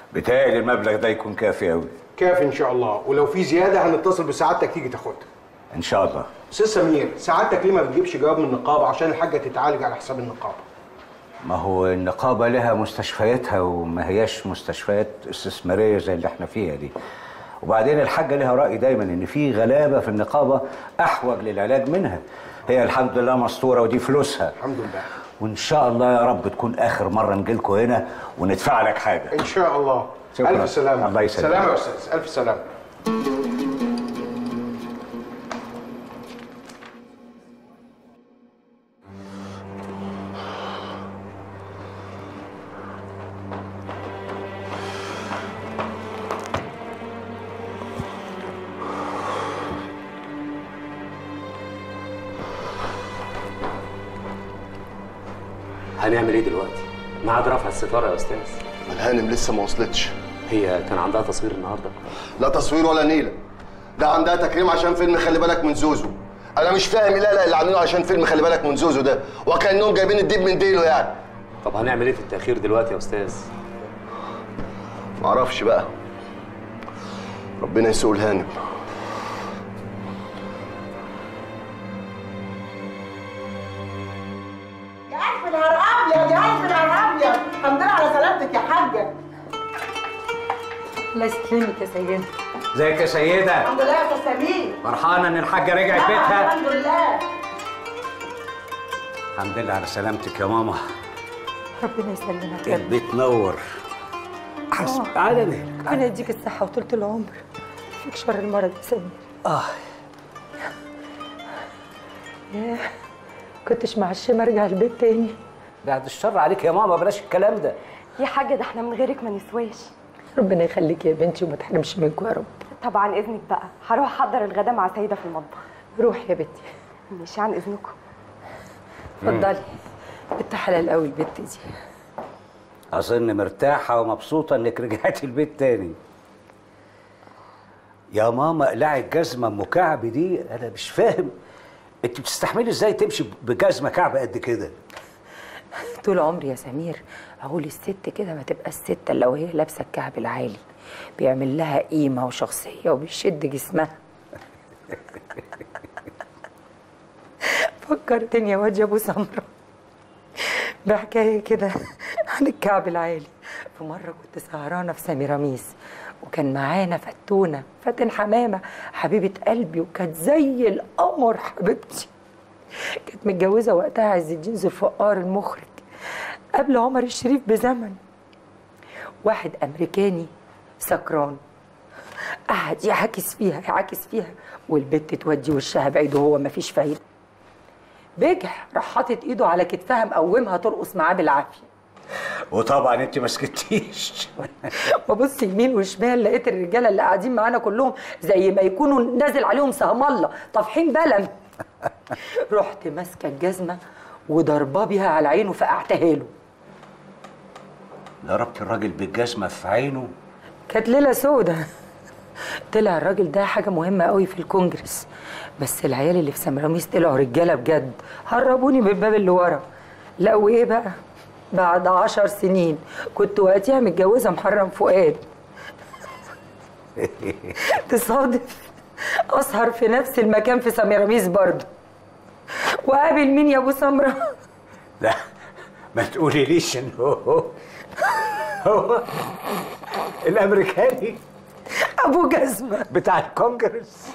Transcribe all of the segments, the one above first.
بتهيألي المبلغ ده يكون كافي قوي كافي ان شاء الله ولو في زياده هنتصل بسعادتك تيجي تاخدها ان شاء الله استاذ سمير سعادتك ليه ما بتجيبش جواب من النقابه عشان الحاجه تتعالج على حساب النقابه ما هو النقابة لها مستشفياتها وما هياش مستشفيات استثمارية زي اللي احنا فيها دي وبعدين الحاجة لها رأي دايما ان في غلابة في النقابة احوج للعلاج منها هي الحمد لله مستورة ودي فلوسها الحمد لله وان شاء الله يا رب تكون اخر مرة نجيلكم هنا وندفع لك حاجة ان شاء الله شكراً. الف سلامه الله يسلمك. سلامه يا استاذ الف سلامه هنعمل ايه دلوقتي؟ ميعاد رفع الستاره يا استاذ الهانم لسه ما وصلتش هي كان عندها تصوير النهارده لا تصوير ولا نيله ده عندها تكريم عشان فيلم خلي بالك من زوزو انا مش فاهم لا لا اللي عاملينه عشان فيلم خلي بالك من زوزو ده وكانهم جايبين الديب من ديله يعني طب هنعمل ايه في التاخير دلوقتي يا استاذ؟ معرفش بقى ربنا يسوق الهانم يا ألف نهار أبيض يا ألف نهار أبيض الحمد لله على سلامتك يا حاجة الله يسلمك يا سيدة ازيك يا سيدة الحمد لله يا أستاذ سمير فرحانة ان الحاجة رجعت آه، بيتها الحمد لله الحمد لله على سلامتك يا ماما ربنا يسلمك يا ابني البيت نور حسب على مهلك ربنا يديك الصحة وطولة العمر فيك شر المرض يا سمير اه ياه كنتش معشمة ارجع البيت تاني بعد الشر عليك يا ماما بلاش الكلام ده يا حاجة ده احنا من غيرك ما نسواش ربنا يخليك يا بنتي وما تحرمش منكم يا رب طبعا اذنك بقى هروح احضر الغدا مع سيدة في المطبخ روح يا بنتي ماشي عن اذنكم اتفضلي بنت حلال قوي البت دي اظن مرتاحة ومبسوطة انك رجعتي البيت تاني يا ماما اقلعي الجزمة ام كعب دي انا مش فاهم انت بتستحملي ازاي تمشي بجزمة كعب قد كده طول عمري يا سمير اقول الست كده ما تبقى الست الا وهي لابسه الكعب العالي بيعمل لها قيمه وشخصيه وبيشد جسمها فكرتني يا واد يا ابو سمره بحكايه كده عن الكعب العالي في مره كنت سهرانه في سميراميس وكان معانا فتونه فاتن حمامه حبيبه قلبي وكانت زي القمر حبيبتي كانت متجوزه وقتها عز الدين ذو الفقار المخرج قبل عمر الشريف بزمن واحد امريكاني سكران قعد يعاكس فيها يعاكس فيها والبت تودي وشها بعيد وهو مفيش فايده بجح راح حاطط ايده على كتفها مقومها ترقص معاه بالعافيه وطبعا انت ما سكتيش ببص يمين وشمال لقيت الرجاله اللي قاعدين معانا كلهم زي ما يكونوا نازل عليهم سهم الله طافحين بلم رحت ماسكه الجزمه وضرباه بيها على عينه فقعتها له ضربت الراجل بالجزمة في عينه كانت ليله سودة طلع الراجل ده حاجه مهمه قوي في الكونجرس بس العيال اللي في سمراميس طلعوا رجاله بجد هربوني من الباب اللي ورا لا وايه بقى بعد عشر سنين كنت وقتها متجوزه محرم فؤاد تصادف اسهر في نفس المكان في سمراميس برضه وقابل مين يا ابو سمره لا ما تقولي ليش ان هو هو الامريكاني ابو جزمه بتاع الكونجرس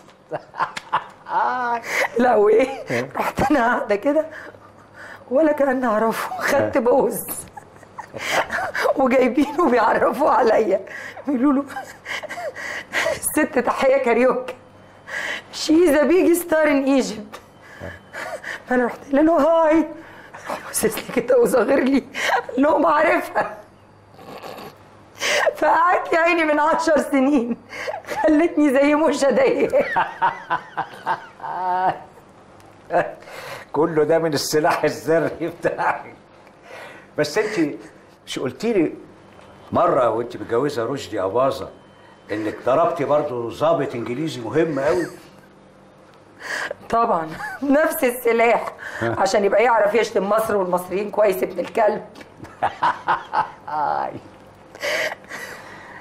لا وايه رحت انا قاعده كده ولا كان اعرفه خدت بوز وجايبينه بيعرفوا عليا بيقولوا له الست تحيه كاريوكي شي ذا بيج ستار ان ايجيبت فانا رحت قايله له هاي راح باصص لي كده وصغر لي قال لهم عارفها فقعدت يا عيني من عشر سنين خلتني زي مشا ضيق كله ده من السلاح الذري بتاعك بس انت مش قلتي لي مره وانت متجوزه رشدي اباظه انك ضربتي برضه ضابط انجليزي مهم قوي طبعا نفس السلاح عشان يبقى يعرف يشتم مصر والمصريين كويس ابن الكلب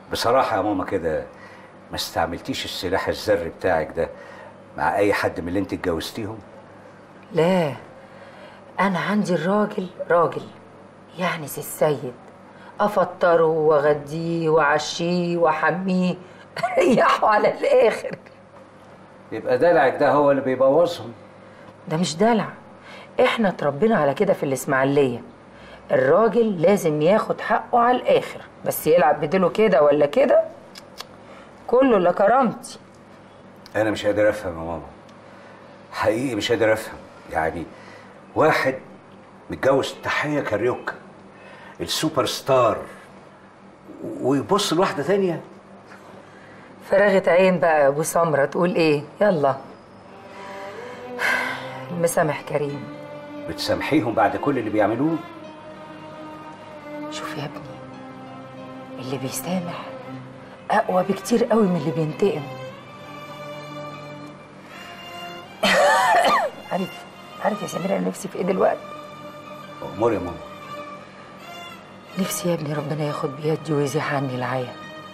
بصراحه يا ماما كده ما استعملتيش السلاح الذري بتاعك ده مع اي حد من اللي انت اتجوزتيهم لا انا عندي الراجل راجل يعني سي السيد افطره واغديه واعشيه واحميه ريحه على الاخر يبقى دلعك ده هو اللي بيبوظهم ده مش دلع احنا اتربينا على كده في الاسماعيليه الراجل لازم ياخد حقه على الاخر بس يلعب بديله كده ولا كده كله لكرامتي انا مش قادر افهم يا ماما حقيقي مش قادر افهم يعني واحد متجوز تحية كاريوكا السوبر ستار ويبص لواحدة تانية فراغة عين بقى يا ابو سمره تقول ايه يلا المسامح كريم بتسامحيهم بعد كل اللي بيعملوه شوف يا ابني اللي بيسامح اقوى بكتير قوي من اللي بينتقم عارف عارف يا سمير انا نفسي في ايه دلوقتي امور يا ماما نفسي يا ابني ربنا ياخد بيدي ويزيح عني العيا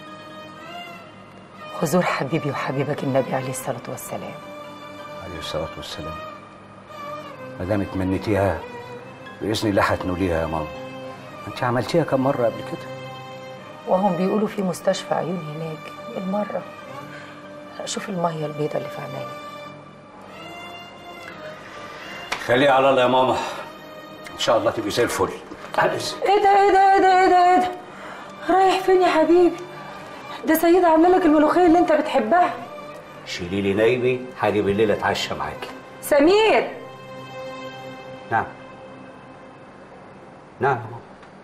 حضور حبيبي وحبيبك النبي عليه الصلاه والسلام عليه الصلاة والسلام ما دام اتمنيتيها بإذن الله هتنوليها يا ماما انت عملتيها كم مرة قبل كده وهم بيقولوا في مستشفى عيون هناك المرة شوف المية البيضة اللي في عينيا خليها على الله يا ماما ان شاء الله تبقي زي الفل عايز ايه ده ايه ده ايه ده ايه ده ايه ده رايح فين يا حبيبي ده سيدة عامله لك الملوخية اللي انت بتحبها شيلي لي نايبي هاجي بالليل اتعشى معاكي سمير نعم نعم يا ماما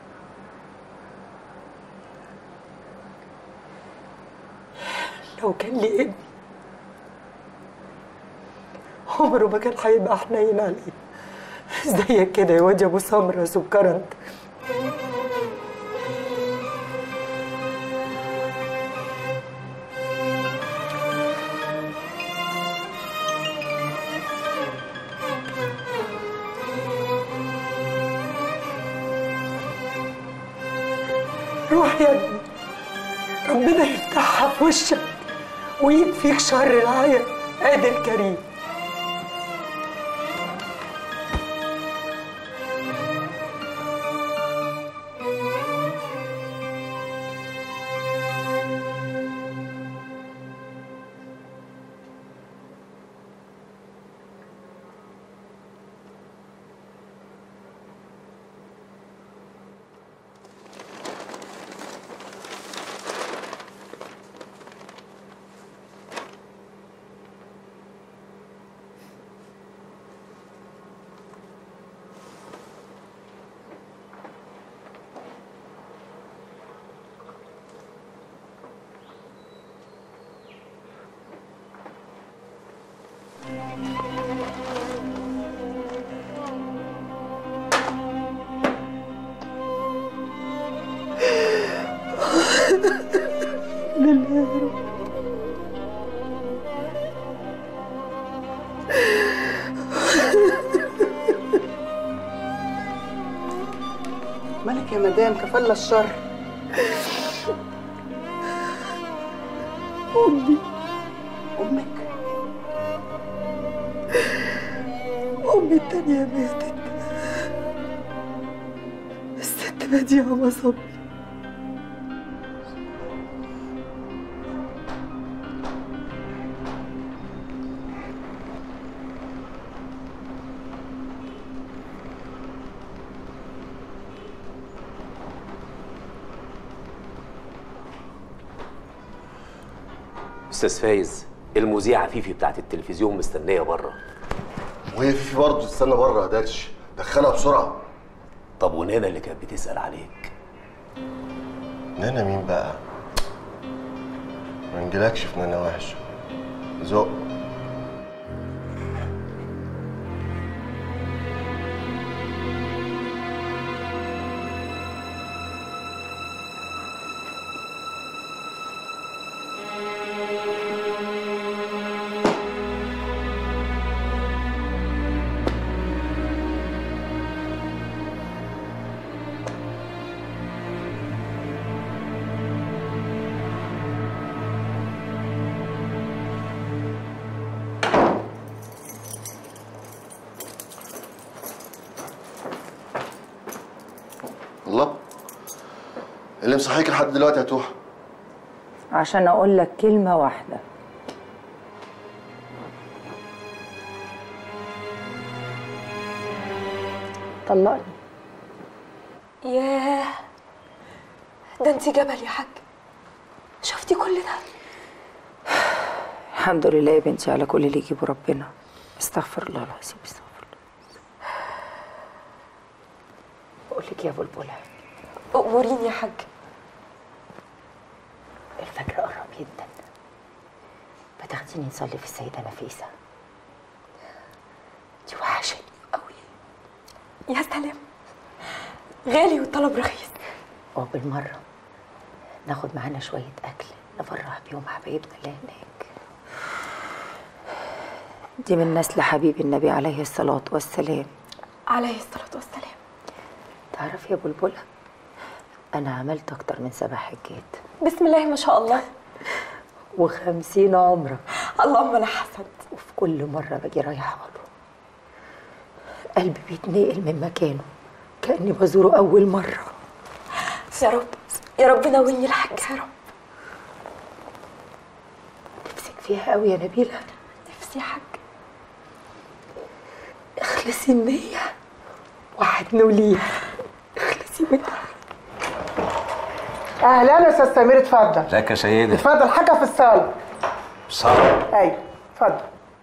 لو كان لي ابن عمره ما كان هيبقى حنين عليه زيك كده يا واد يا ابو سمره سكر انت روح يا ابني ربنا يفتحها في وشك ويكفيك شر العيا قادر كريم مالك يا مدام كفل الشر امي امك امي التانية ماتت الست بديعة ما صبري استاذ فايز المذيعه فيفي بتاعت التلفزيون مستنيه بره وهي في برضه تستنى بره يا داتش دخلها بسرعه طب ونانا اللي كانت بتسال عليك نانا مين بقى ما نجيلكش في نانا وحش زق اللي مصحيك لحد دلوقتي يا توحة عشان اقول لك كلمه واحده طلقني ياه ده انت جبل يا حاج شفتي كل ده الحمد لله يا بنتي على كل اللي يجيبه ربنا استغفر الله العظيم استغفر الله بقول لك يا بلبله اموريني يا حاج الفجر قرب جدا ما تاخديني نصلي في السيده نفيسه دي وحشني قوي يا سلام غالي والطلب رخيص اه بالمره ناخد معانا شويه اكل نفرح بيهم حبايبنا اللي هناك دي من نسل حبيب النبي عليه الصلاه والسلام عليه الصلاه والسلام تعرفي يا بلبله انا عملت اكتر من سبع حجات بسم الله ما شاء الله وخمسين عمره اللهم لا حسد وفي كل مرة باجي رايحة له قلبي بيتنقل من مكانه كأني بزوره أول مرة يا رب يا رب ناولني الحاج يا رب نفسك فيها قوي يا نبيلة نفسي يا حاج اخلصي النية وحدنا وليه اخلصي منها اهلا يا استاذ سمير اتفضل ازيك يا سيدي اتفضل حاجه في الصاله صار ايوه اتفضل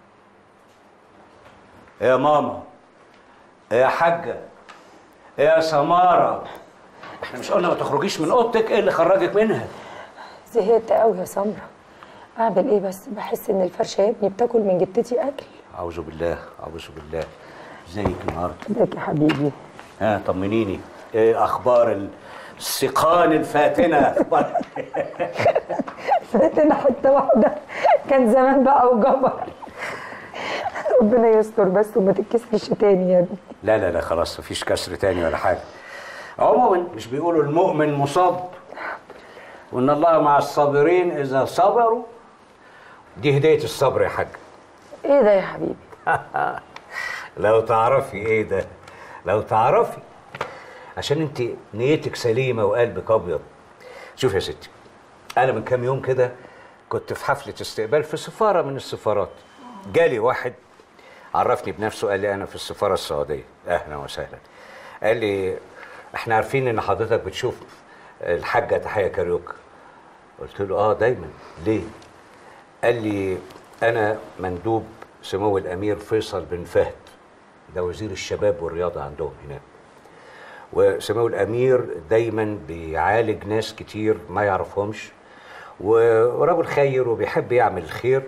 يا ماما يا حاجة يا سمارة احنا مش قلنا ما تخرجيش من اوضتك ايه اللي خرجك منها زهقت قوي يا سمرة أعمل إيه بس بحس إن الفرشة يا ابني بتاكل من جتتي أكل اعوذ بالله اعوذ بالله ازيك النهارده ازيك يا حبيبي ها طمنيني ايه اخبار السقان الفاتنه اخبار فاتنا حتة واحدة كان زمان بقى وجبر ربنا يستر بس وما تتكسرش تاني يا ابني لا لا لا خلاص مفيش كسر تاني ولا حاجه عموما مش بيقولوا المؤمن مصاب وان الله مع الصابرين اذا صبروا دي هديه الصبر يا حاج ايه ده يا حبيبي لو تعرفي ايه ده لو تعرفي عشان انت نيتك سليمه وقلبك ابيض شوف يا ستي انا من كام يوم كده كنت في حفله استقبال في سفاره من السفارات جالي واحد عرفني بنفسه قال لي انا في السفاره السعوديه اهلا وسهلا قال لي احنا عارفين ان حضرتك بتشوف الحاجه تحيه كاريوكا قلت له اه دايما ليه قال لي انا مندوب سمو الامير فيصل بن فهد ده وزير الشباب والرياضه عندهم هناك وسمو الامير دايما بيعالج ناس كتير ما يعرفهمش ورجل خير وبيحب يعمل الخير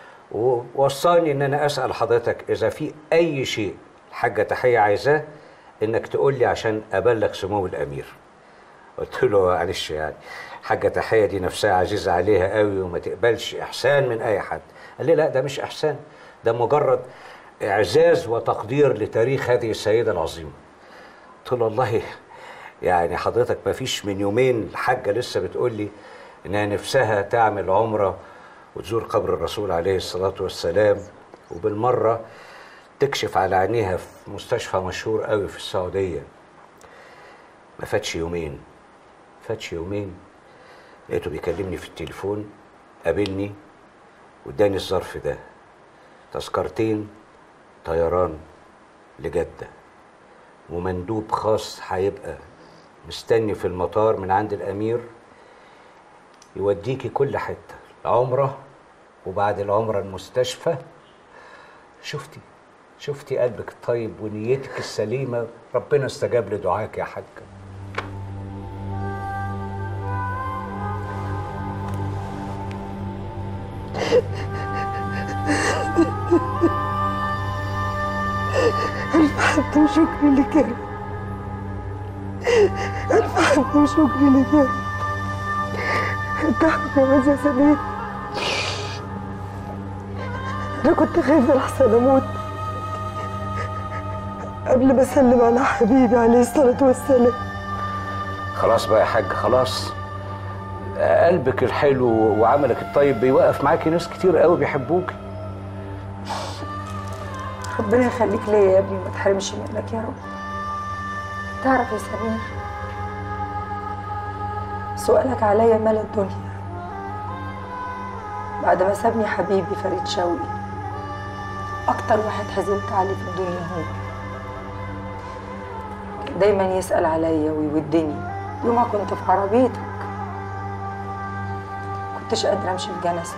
ووصاني ان انا اسال حضرتك اذا في اي شيء الحاجه تحيه عايزاه انك تقول لي عشان ابلغ سمو الامير قلت له معلش يعني حاجه تحيه دي نفسها عزيزه عليها قوي وما تقبلش احسان من اي حد قال لي لا ده مش احسان ده مجرد اعزاز وتقدير لتاريخ هذه السيده العظيمه قلت له والله يعني حضرتك ما فيش من يومين الحاجه لسه بتقول لي انها نفسها تعمل عمره وتزور قبر الرسول عليه الصلاه والسلام وبالمره تكشف على عينيها في مستشفى مشهور قوي في السعوديه ما فاتش يومين فاتش يومين لقيته بيكلمني في التليفون قابلني واداني الظرف ده تذكرتين طيران لجدة ومندوب خاص هيبقى مستني في المطار من عند الأمير يوديكي كل حتة العمرة وبعد العمرة المستشفى شفتي شفتي قلبك الطيب ونيتك السليمة ربنا استجاب لدعاك يا حاجة ألف حمد وشكر لك يا رب ألف حمد وشكر لك يا رب ارتحت يا واد يا سمير أنا كنت خايفة لحسن أموت قبل ما أسلم على حبيبي عليه الصلاة والسلام خلاص بقى يا حاج خلاص قلبك الحلو وعملك الطيب بيوقف معاكي ناس كتير قوي بيحبوكي ربنا يخليك ليا يا ابني وما تحرمش منك يا رب تعرف يا سمير سؤالك عليا مال الدنيا بعد ما سابني حبيبي فريد شوقي اكتر واحد حزنت عليه في الدنيا هو كان دايما يسأل عليا ويودني يوم ما كنت في عربيتك كنتش قادرة امشي في جنازته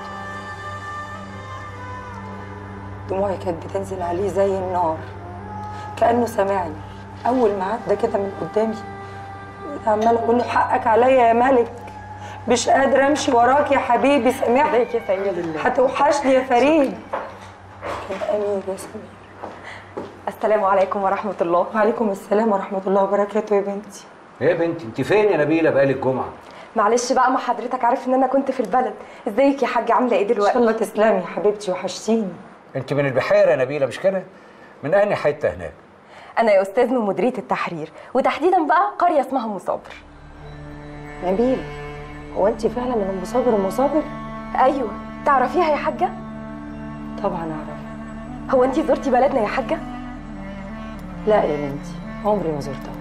دموعي كانت بتنزل عليه زي النار كأنه سامعني أول ما عدى كده من قدامي عمالة أقول له حقك عليا يا ملك مش قادرة أمشي وراك يا حبيبي سامحني ازيك يا سيد هتوحشني يا فريد كان أمير يا سمير السلام عليكم ورحمه الله وعليكم السلام ورحمة الله وبركاته يا بنتي ايه يا بنتي انت فين يا نبيله بقالك جمعه معلش بقى ما حضرتك عارف ان انا كنت في البلد ازيك يا حاجه عامله ايه إن شاء دلوقتي الله تسلمي يا حبيبتي وحشتيني انت من البحيره يا نبيله مش كده من انهي حته هناك انا يا استاذ من مديريه التحرير وتحديدا بقى قريه اسمها مصابر نبيل هو أنت فعلا من أم صابر أم صابر؟ ايوه تعرفيها يا حاجه طبعا أعرف هو انت زرتي بلدنا يا حاجه لا يا بنتي عمري ما زرتها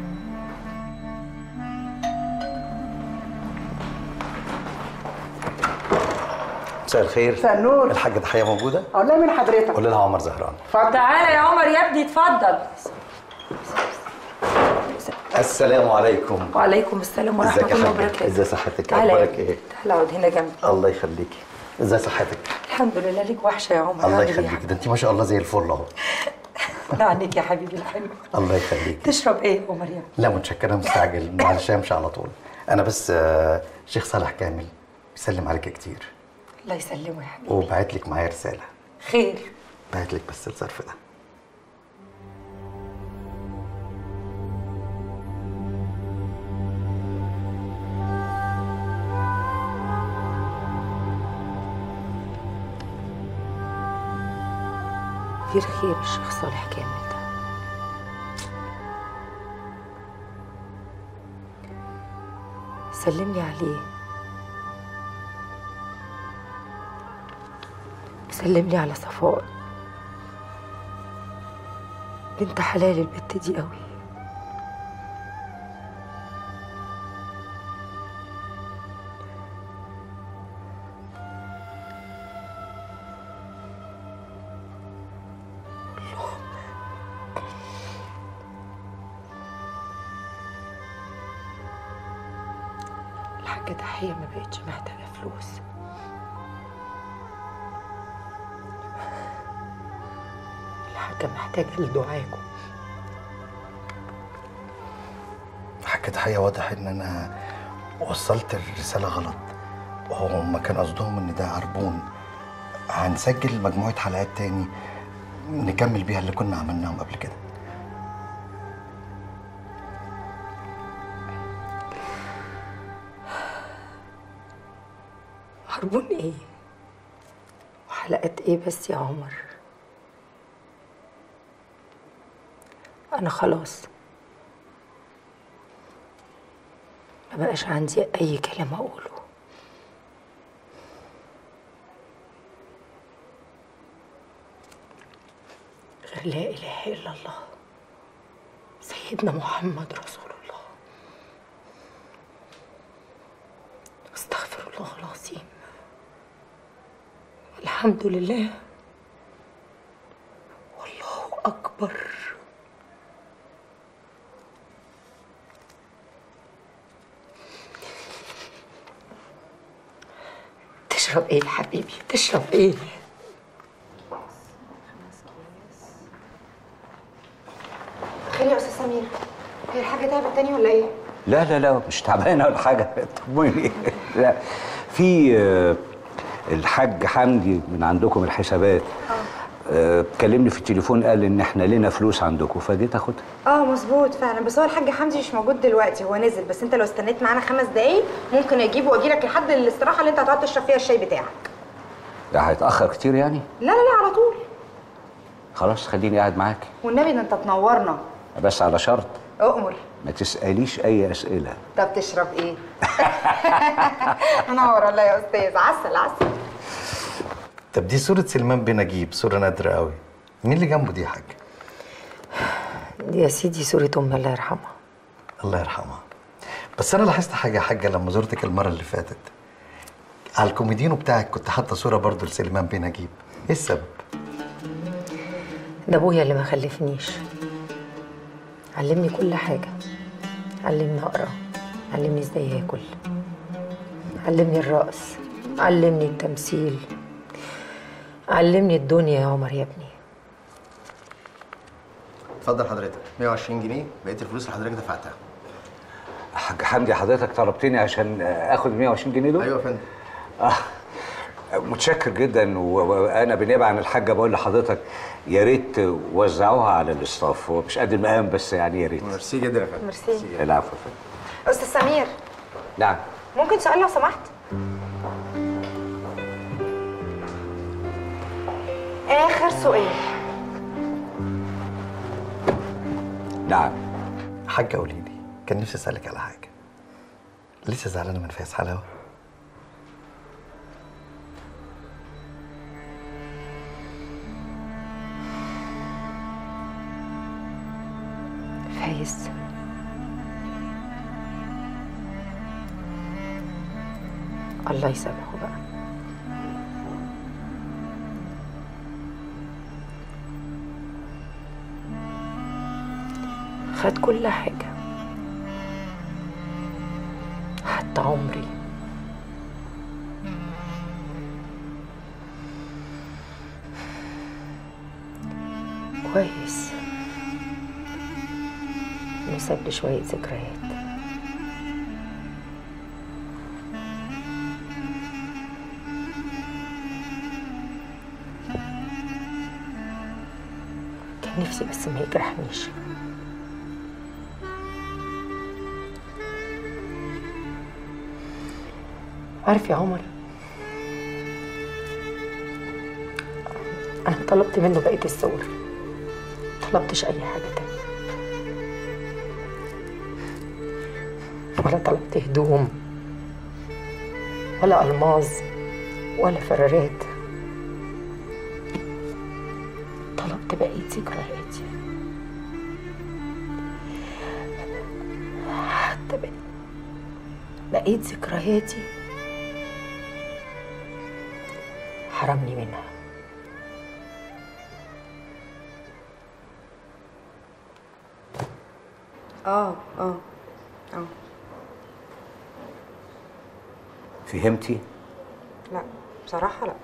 مساء الخير مساء النور. الحاجة ضحية موجودة؟ اقول لها من حضرتك قول لها عمر زهران اتفضل تعالى يا عمر يا ابني اتفضل السلام عليكم وعليكم السلام ورحمة ازيك يا الله حاجة؟ وبركاته ازي صحتك؟ تعالى اخبارك ايه؟ تعالى اقعد هنا جنبي الله يخليكي ازي صحتك؟ الحمد لله ليك وحشة يا عمر الله عامل إيه يا يخليكي ده انت ما شاء الله زي الفل اهو حبيبي؟ عنك يا حبيبي الحلو الله يخليكي تشرب ايه يا عمر يا ابني؟ لا متشكرة مستعجل معلش امشي على طول انا بس آه، شيخ صالح كامل بيسلم عليك كتير الله يسلمه يا حبيبي وبعت لك معايا رسالة خير بعت لك بس الظرف ده في خير الشيخ صالح كامل ده سلم لي عليه سلم لي على صفاء بنت حلال البت دي قوي الحاجة تحية ما بقتش محتاجة فلوس الحاجة محتاجة لدعاكم حاجة تحية واضح ان انا وصلت الرسالة غلط وهم كان قصدهم ان ده عربون هنسجل مجموعة حلقات تاني نكمل بيها اللي كنا عملناهم قبل كده هربون ايه وحلقات ايه بس يا عمر انا خلاص ما بقاش عندي اي كلام اقوله غير لا اله الا الله سيدنا محمد رسول الله استغفر الله العظيم الحمد لله والله اكبر تشرب ايه يا حبيبي تشرب ايه خير يا استاذ سمير هي الحاجه تعبت تاني ولا ايه لا لا لا مش تعبانه ولا حاجه طمني لا في آه، الحاج حمدي من عندكم الحسابات آه، كلمني في التليفون قال ان احنا لنا فلوس عندكم فجيت اخدها اه مظبوط فعلا بس هو الحاج حمدي مش موجود دلوقتي هو نزل بس انت لو استنيت معانا خمس دقايق ممكن اجيبه واجي لك لحد الاستراحه اللي انت هتقعد تشرب فيها الشاي بتاعك ده هيتاخر كتير يعني لا لا لا على طول خلاص خليني قاعد معاكي والنبي ده انت تنورنا بس على شرط اؤمر ما تساليش اي اسئله طب تشرب ايه انور والله يا استاذ عسل عسل طب دي صورة سلمان بن نجيب صورة نادرة قوي مين اللي جنبه دي يا حاج؟ دي يا سيدي صورة أم الله يرحمها الله يرحمها بس انا لاحظت حاجه يا حاجه لما زرتك المره اللي فاتت على الكوميدينو بتاعك كنت حاطه صوره برضو لسليمان بن نجيب ايه السبب ده ابويا اللي ما خلفنيش علمني كل حاجه علمني اقرا علمني ازاي اكل علمني الرقص علمني التمثيل علمني الدنيا يا عمر يا ابني اتفضل حضرتك 120 جنيه بقيه الفلوس اللي حضرتك دفعتها حاج حمدي حضرتك طلبتني عشان اخد 120 جنيه دول ايوه يا فندم آه متشكر جدا و- وانا بالنيابه عن الحاجه بقول لحضرتك يا ريت توزعوها على الاستاف هو مش قد المقام بس يعني يا ريت ميرسي جدا يا فندم ميرسي العفو يا فندم. استاذ سمير نعم ممكن سؤال لو سمحت اخر سؤال نعم حاجه قولي لي كان نفسي اسالك على حاجه لسه زعلانه من فايز حلاوه فايز الله يسامحه بقى خد كل حاجة حتى عمري كويس انه ساب لي شوية ذكريات كان نفسي بس ما يجرحنيش عارف يا عمر انا طلبت منه بقية الصور طلبتش اي حاجة تانية ولا طلبت هدوم ولا ألماظ ولا فرارات طلبت بقية ذكرياتي حتى بقية بقية ذكرياتي حرمني منها اه اه اه فهمتي لا بصراحة لا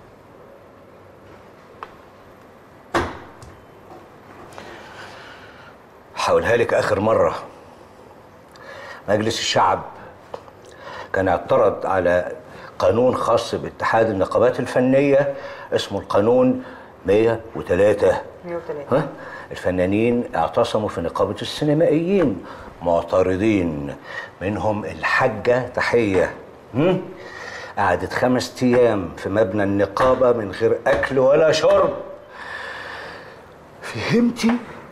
هقولها لك اخر مره مجلس الشعب كان اعترض على قانون خاص باتحاد النقابات الفنيه اسمه القانون 103 103 ها الفنانين اعتصموا في نقابه السينمائيين معترضين منهم الحاجه تحيه هم؟ قعدت خمس ايام في مبنى النقابه من غير اكل ولا شرب فهمتي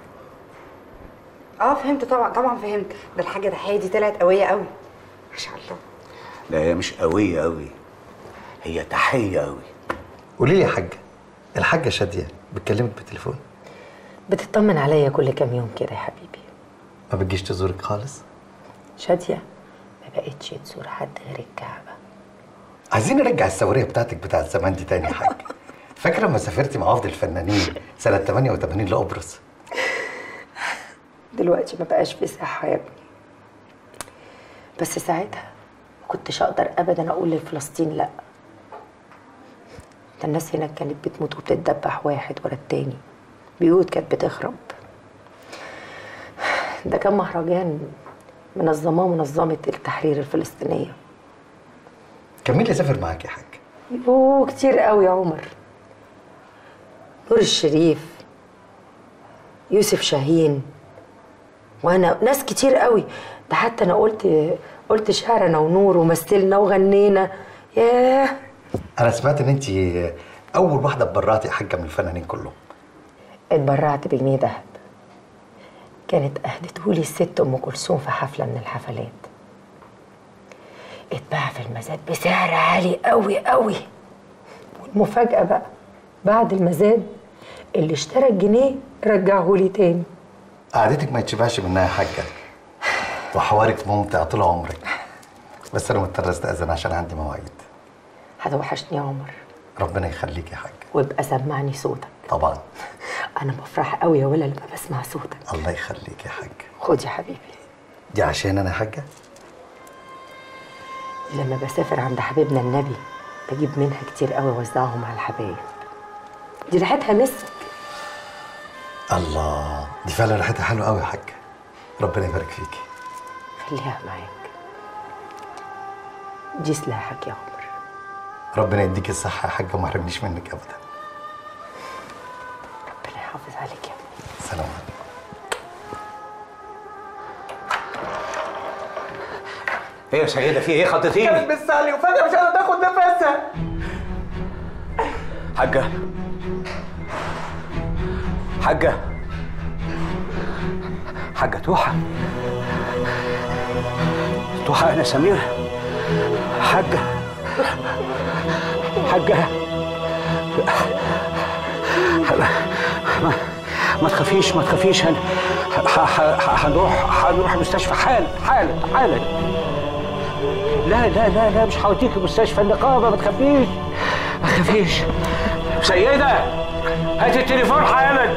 اه فهمت طبعا طبعا فهمت ده الحاجة تحية دي طلعت قوية قوي ما شاء الله لا هي مش قوية قوي هي تحية قوي قولي لي يا حاجه الحاجه شاديه بتكلمك بالتليفون بتطمن عليا كل كام يوم كده يا حبيبي ما بتجيش تزورك خالص شادية ما بقتش تزور حد غير الكعبة عايزين نرجع الثوريه بتاعتك بتاعت زمان دي تاني يا حاج فاكره لما سافرتي مع وفد الفنانين سنه 88 لقبرص دلوقتي ما بقاش في صحة يا ابني بس ساعتها ما كنتش اقدر ابدا اقول لفلسطين لا ده الناس هناك كانت بتموت وبتتدبح واحد ورا التاني بيوت كانت بتخرب ده كان مهرجان منظماه منظمة التحرير الفلسطينية كان مين اللي سافر معاك يا حاج يوه كتير قوي يا عمر نور الشريف يوسف شاهين وانا ناس كتير قوي ده حتى انا قلت قلت شعر انا ونور ومثلنا وغنينا ياه انا سمعت ان انت اول واحده اتبرعتي يا حاجه من الفنانين كلهم اتبرعت بجنيه دهب كانت اهدتهولي الست ام كلثوم في حفله من الحفلات اتباع في المزاد بسعر عالي قوي قوي والمفاجاه بقى بعد المزاد اللي اشترى الجنيه رجعهولي تاني قعدتك ما يتشبعش منها يا حاجه وحوارك ممتع طول عمرك بس انا مضطر استاذن عشان عندي مواعيد هتوحشني يا عمر ربنا يخليك يا حاج وابقى سمعني صوتك طبعا انا بفرح قوي يا ولا لما بسمع صوتك الله يخليك يا حاج خد يا حبيبي دي عشان انا حاجه لما بسافر عند حبيبنا النبي بجيب منها كتير قوي اوزعهم على الحبايب دي ريحتها مسك الله دي فعلا ريحتها حلوه قوي يا حاج ربنا يبارك فيكي خليها معاك دي سلاحك يا عمر ربنا يديك الصحه يا حاج وما يحرمنيش منك ابدا ربنا يحافظ عليك يا ابني سلام عليكم ايه يا سيده في ايه خضتيني كانت بتسالي وفجاه مش قادره تاخد نفسها حاجه حاجه حاجه توحه توحه انا سمير حاجه حاجه ما, ما تخافيش ما تخافيش هن- ح- ح- هنروح هنروح المستشفى حالا حالا حالا لا لا لا لا مش هوديك مستشفى النقابه ما تخافيش ما تخافيش سيده هات التليفون حالا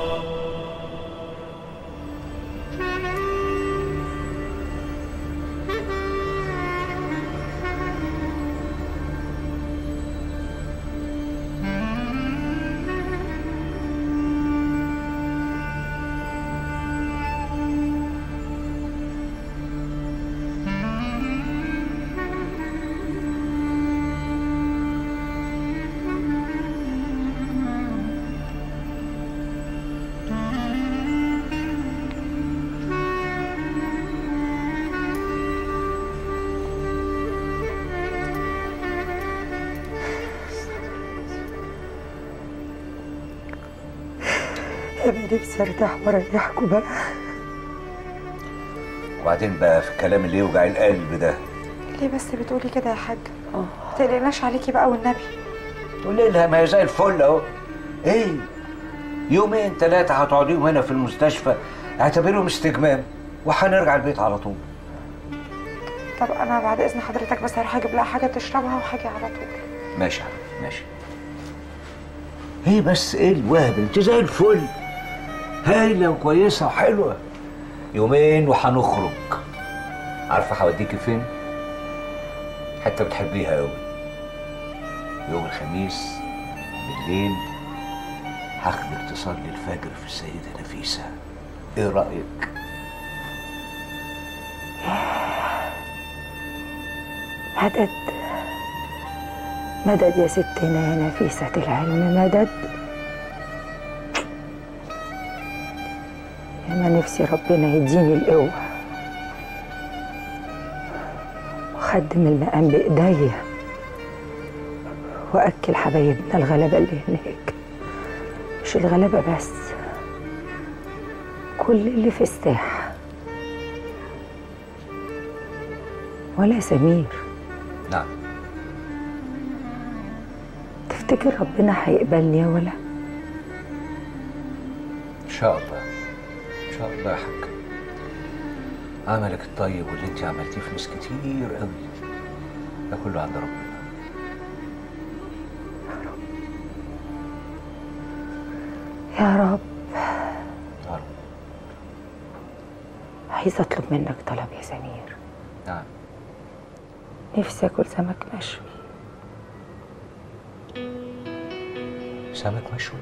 انا نفسي ارتاح واريحكم بقى وبعدين بقى في الكلام اللي يوجع القلب ده ليه بس بتقولي كده يا حاج ما تقلقناش عليكي بقى والنبي تقول لها ما هي زي الفل اهو ايه يومين ثلاثة هتقعديهم هنا في المستشفى اعتبرهم استجمام وهنرجع البيت على طول طب انا بعد اذن حضرتك بس هروح اجيب لها حاجه تشربها وهاجي على طول ماشي يا حبيبي ماشي هي بس ايه الوهب انت زي الفل هايلة وكويسة وحلوة يومين وهنخرج عارفة هوديكي فين؟ حتة بتحبيها قوي يوم الخميس بالليل هاخدك تصلي الفجر في السيدة نفيسة ايه رأيك؟ مدد مدد يا ستنا يا نفيسة العلم مدد يا ما نفسي ربنا يديني القوة وأخدم المقام بإيديا وأكل حبايبنا الغلابة اللي هناك مش الغلابة بس كل اللي في الساحة ولا سمير نعم تفتكر ربنا هيقبلني يا ولا ان شاء الله ان شاء الله يا حاج عملك الطيب واللي انت عملتيه في ناس كتير قوي ده كله عند ربنا يا رب يا رب عايزة أطلب منك طلب يا سمير نعم نفسي أكل سمك مشوي سمك مشوي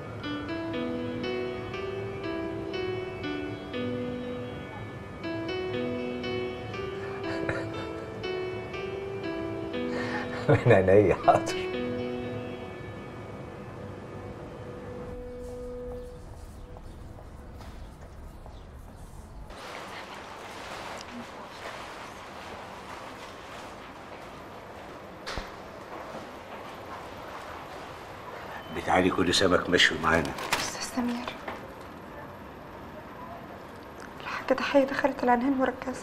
من عينيا حاضر بتعالي كل سمك مشوي معانا استاذ سمير الحاجة تحية دخلت العنان مركزة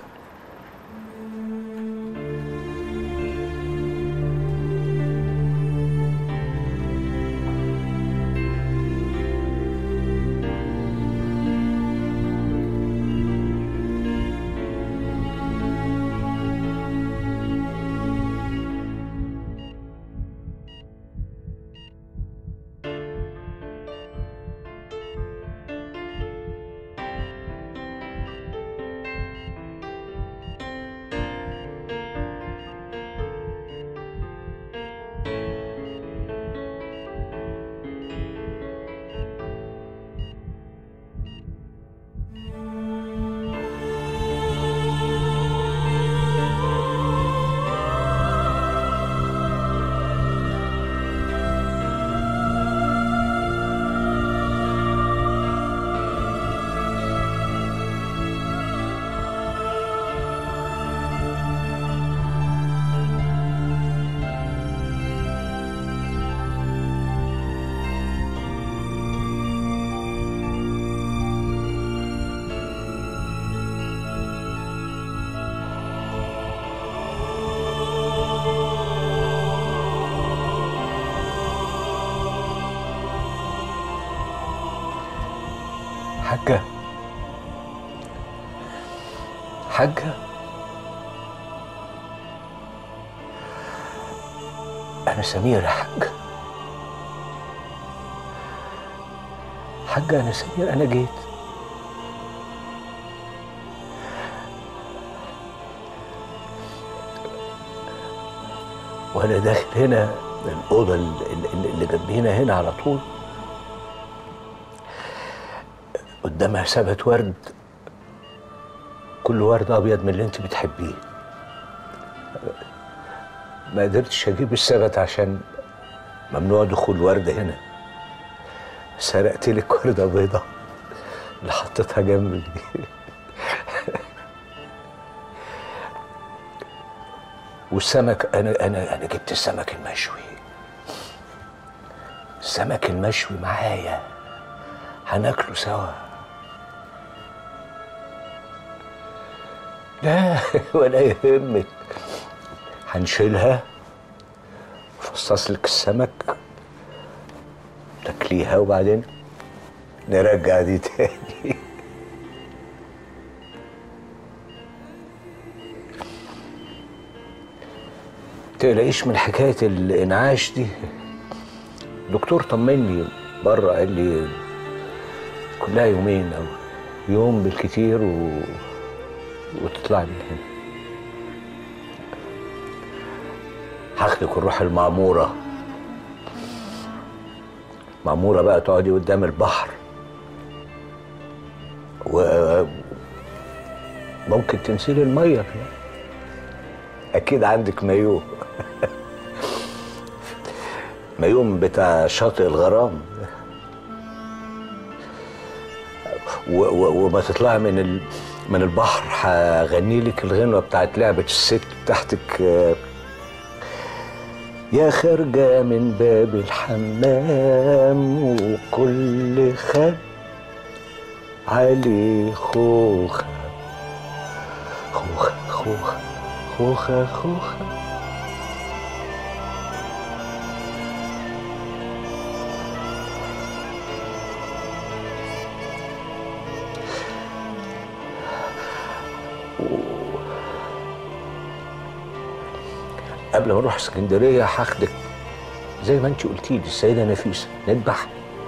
حاجة حاجة أنا سمير يا حاجة حاجة أنا سمير أنا جيت وأنا داخل هنا الأوضة اللي اللي جنبينا هنا على طول قدامها ثبت ورد كل ورد ابيض من اللي انت بتحبيه ما قدرتش اجيب الثبت عشان ممنوع دخول ورد هنا سرقت لك ورده بيضه اللي حطيتها جنبي دي والسمك انا انا انا جبت السمك المشوي السمك المشوي معايا هناكله سوا لا ولا يهمك هنشيلها فصص لك السمك تاكليها وبعدين نرجع دي تاني تقلقيش من حكاية الإنعاش دي الدكتور طمني بره قال لي كلها يومين أو يوم بالكتير و... وتطلعي من هنا هاخدك ونروح المعمورة معمورة بقى تقعدي قدام البحر و ممكن تنسيلي المية أكيد عندك مايو مايو بتاع شاطئ الغرام و و وما تطلعي من ال من البحر هغني لك الغنوة بتاعت لعبة الست بتاعتك آه، يا خارجة من باب الحمام وكل خد عليه خوخة خوخة خوخة خوخة خوخة قبل ما اروح اسكندريه هاخدك زي ما انت قلتي لي السيده نفيسه نذبح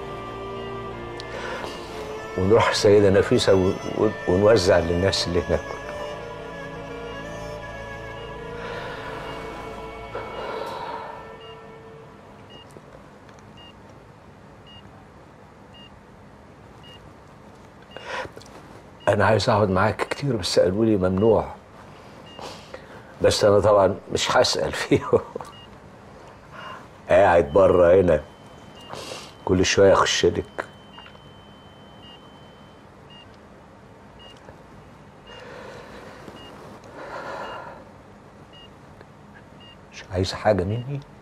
ونروح السيده نفيسه و- و- ونوزع للناس اللي هناك انا عايز اقعد معاك كتير بس قالوا لي ممنوع بس انا طبعا مش هسال فيه قاعد بره هنا كل شويه اخش لك مش عايز حاجه مني